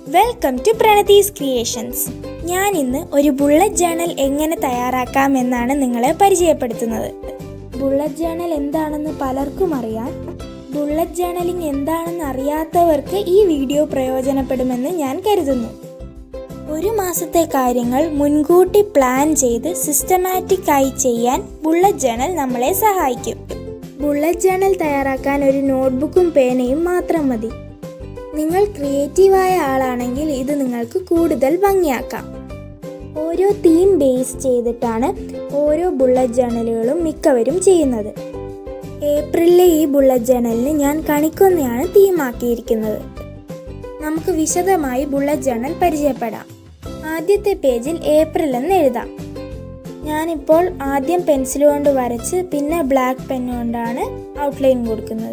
welcome to പ്രണതീസ് creations ഞാൻ ഇന്ന് ഒരു ബുള്ളറ്റ് ജേണൽ എങ്ങനെ തയ്യാറാക്കാം എന്നാണ് നിങ്ങളെ പരിചയപ്പെടുത്തുന്നത് ബുള്ളറ്റ് ജേണൽ എന്താണെന്ന് പലർക്കും അറിയാം ബുള്ളറ്റ് ജേണലിംഗ് എന്താണെന്ന് അറിയാത്തവർക്ക് ഈ വീഡിയോ പ്രയോജനപ്പെടുമെന്ന് ഞാൻ കരുതുന്നു ഒരു മാസത്തെ കാര്യങ്ങൾ മുൻകൂട്ടി പ്ലാൻ ചെയ്ത് സിസ്റ്റമാറ്റിക് ആയി ചെയ്യാൻ ബുള്ളറ്റ് ജേണൽ നമ്മളെ സഹായിക്കും ബുള്ളറ്റ് ജേണൽ തയ്യാറാക്കാൻ ഒരു നോട്ട്ബുക്കും പേനയും മാത്രം മതി നിങ്ങൾ ക്രിയേറ്റീവായ ആളാണെങ്കിൽ ഇത് നിങ്ങൾക്ക് കൂടുതൽ ഭംഗിയാക്കാം ഓരോ തീം ബേസ് ചെയ്തിട്ടാണ് ഓരോ ബുള്ളറ്റ് ജേണലുകളും മിക്കവരും ചെയ്യുന്നത് ഏപ്രിലിലെ ഈ ബുള്ളറ്റ് ജേണലിന് ഞാൻ കണിക്കൊന്നയാണ് തീമാക്കിയിരിക്കുന്നത് നമുക്ക് വിശദമായി ബുള്ളറ്റ് ജേണൽ പരിചയപ്പെടാം ആദ്യത്തെ പേജിൽ ഏപ്രിൽ എന്ന് എഴുതാം ഞാനിപ്പോൾ ആദ്യം പെൻസിൽ കൊണ്ട് വരച്ച് പിന്നെ ബ്ലാക്ക് പെൻ കൊണ്ടാണ് ഔട്ട്ലൈൻ കൊടുക്കുന്നത്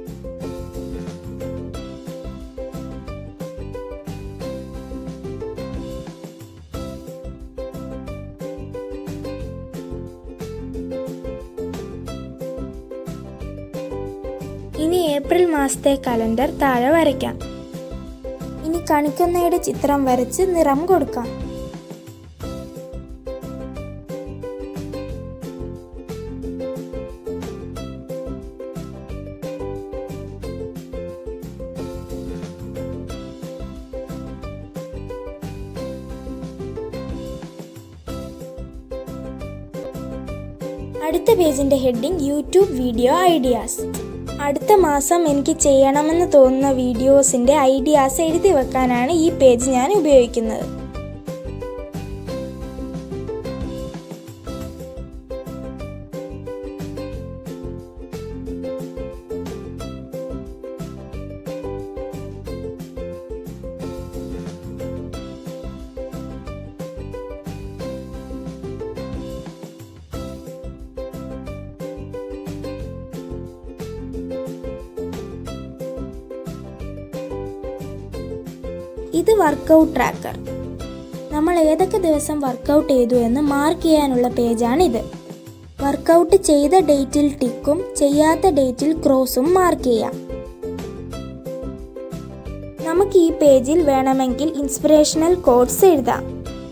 ഇനി ഏപ്രിൽ മാസത്തെ കലണ്ടർ താഴെ വരയ്ക്കാം ഇനി കണിക്കൊന്നയുടെ ചിത്രം വരച്ച് നിറം കൊടുക്കാം അടുത്ത പേജിന്റെ ഹെഡിങ് യൂട്യൂബ് വീഡിയോ ഐഡിയാസ് അടുത്ത മാസം എനിക്ക് ചെയ്യണമെന്ന് തോന്നുന്ന വീഡിയോസിന്റെ ഐഡിയാസ് എഴുതി വെക്കാനാണ് ഈ പേജ് ഞാൻ ഉപയോഗിക്കുന്നത് ഇത് വർക്കൗട്ട് ട്രാക്കർ നമ്മൾ ഏതൊക്കെ ദിവസം വർക്കൗട്ട് ചെയ്തു എന്ന് മാർക്ക് ചെയ്യാനുള്ള പേജാണിത് വർക്കൗട്ട് ചെയ്ത ഡേറ്റിൽ ടിക്കും ചെയ്യാത്ത ഡേറ്റിൽ ക്രോസും മാർക്ക് ചെയ്യാം നമുക്ക് ഈ പേജിൽ വേണമെങ്കിൽ ഇൻസ്പിറേഷണൽ കോഡ്സ് എഴുതാം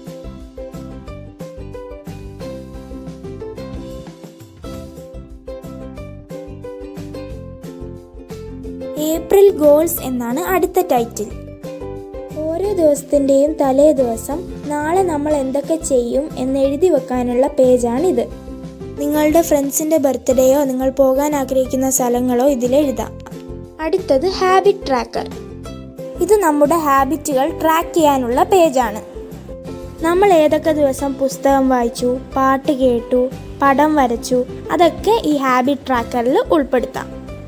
ഏപ്രിൽ ഗോൾസ് എന്നാണ് അടുത്ത ടൈറ്റിൽ ഓരോ ദിവസത്തിൻ്റെയും തലേ ദിവസം നാളെ നമ്മൾ എന്തൊക്കെ ചെയ്യും എന്ന് എഴുതി വെക്കാനുള്ള പേജാണിത് നിങ്ങളുടെ ഫ്രണ്ട്സിൻ്റെ ബർത്ത്ഡേയോ നിങ്ങൾ പോകാൻ ആഗ്രഹിക്കുന്ന സ്ഥലങ്ങളോ ഇതിൽ എഴുതാം അടുത്തത് ഹാബിറ്റ് ട്രാക്കർ ഇത് നമ്മുടെ ഹാബിറ്റുകൾ ട്രാക്ക് ചെയ്യാനുള്ള പേജാണ് നമ്മൾ ഏതൊക്കെ ദിവസം പുസ്തകം വായിച്ചു പാട്ട് കേട്ടു പടം വരച്ചു അതൊക്കെ ഈ ഹാബിറ്റ് ട്രാക്കറിൽ ഉൾപ്പെടുത്താം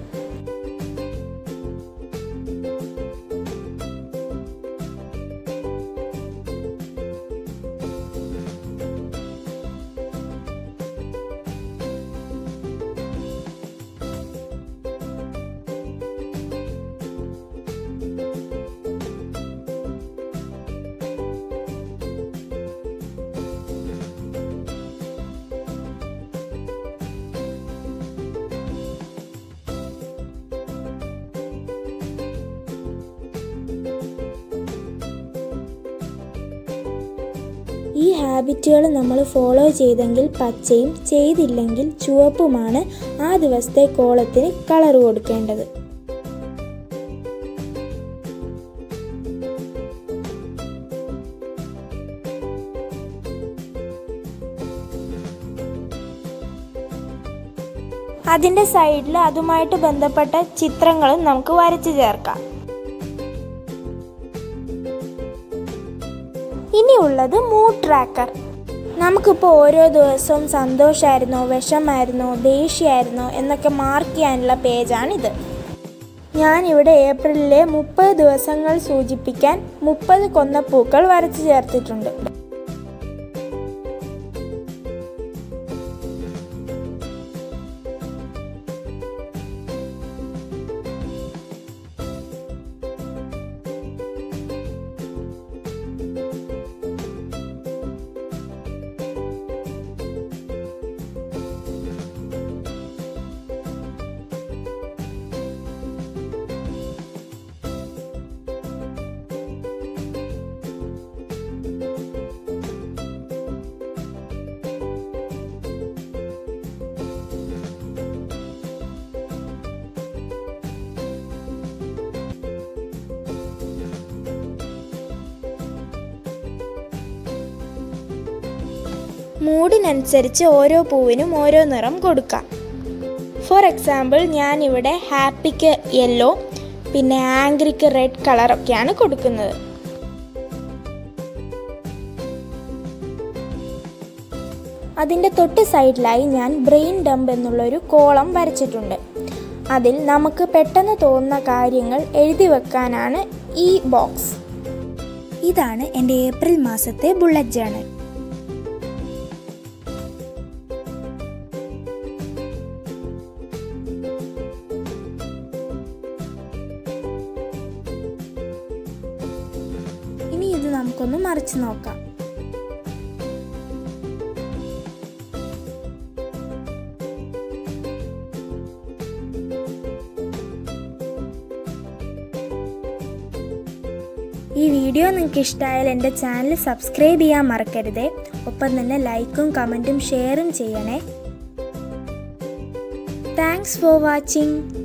ഈ ഹാബിറ്റുകൾ നമ്മൾ ഫോളോ ചെയ്തെങ്കിൽ പച്ചയും ചെയ്തില്ലെങ്കിൽ ചുവപ്പുമാണ് ആ ദിവസത്തെ കോളത്തിന് കളർ കൊടുക്കേണ്ടത് അതിൻ്റെ സൈഡിൽ അതുമായിട്ട് ബന്ധപ്പെട്ട ചിത്രങ്ങളും നമുക്ക് വരച്ചു ചേർക്കാം ഇനിയുള്ളത് മൂഡ് ട്രാക്കർ നമുക്കിപ്പോൾ ഓരോ ദിവസവും സന്തോഷമായിരുന്നോ വിഷമായിരുന്നോ ദേഷ്യമായിരുന്നോ എന്നൊക്കെ മാർക്ക് ചെയ്യാനുള്ള പേജാണിത് ഞാനിവിടെ ഏപ്രിലിലെ മുപ്പത് ദിവസങ്ങൾ സൂചിപ്പിക്കാൻ മുപ്പത് കൊന്നപ്പൂക്കൾ വരച്ചു ചേർത്തിട്ടുണ്ട് മൂഡിനനുസരിച്ച് ഓരോ പൂവിനും ഓരോ നിറം കൊടുക്കാം ഫോർ എക്സാമ്പിൾ ഞാനിവിടെ ഹാപ്പിക്ക് യെല്ലോ പിന്നെ ആംഗ്രിക്ക് റെഡ് കളറൊക്കെയാണ് കൊടുക്കുന്നത് അതിൻ്റെ തൊട്ട് സൈഡിലായി ഞാൻ ബ്രെയിൻ ഡംപ് എന്നുള്ളൊരു കോളം വരച്ചിട്ടുണ്ട് അതിൽ നമുക്ക് പെട്ടെന്ന് തോന്നുന്ന കാര്യങ്ങൾ എഴുതി വെക്കാനാണ് ഈ ബോക്സ് ഇതാണ് എൻ്റെ ഏപ്രിൽ മാസത്തെ ബുള്ളറ്റ് ജേണൽ ഇനി ഇത് നമുക്കൊന്ന് മറിച്ച് നോക്കാം ഈ വീഡിയോ നിങ്ങൾക്ക് ഇഷ്ടമായാൽ എൻ്റെ ചാനൽ സബ്സ്ക്രൈബ് ചെയ്യാൻ മറക്കരുതേ ഒപ്പം തന്നെ ലൈക്കും കമൻറ്റും ഷെയറും ചെയ്യണേ താങ്ക്സ് ഫോർ വാച്ചിങ്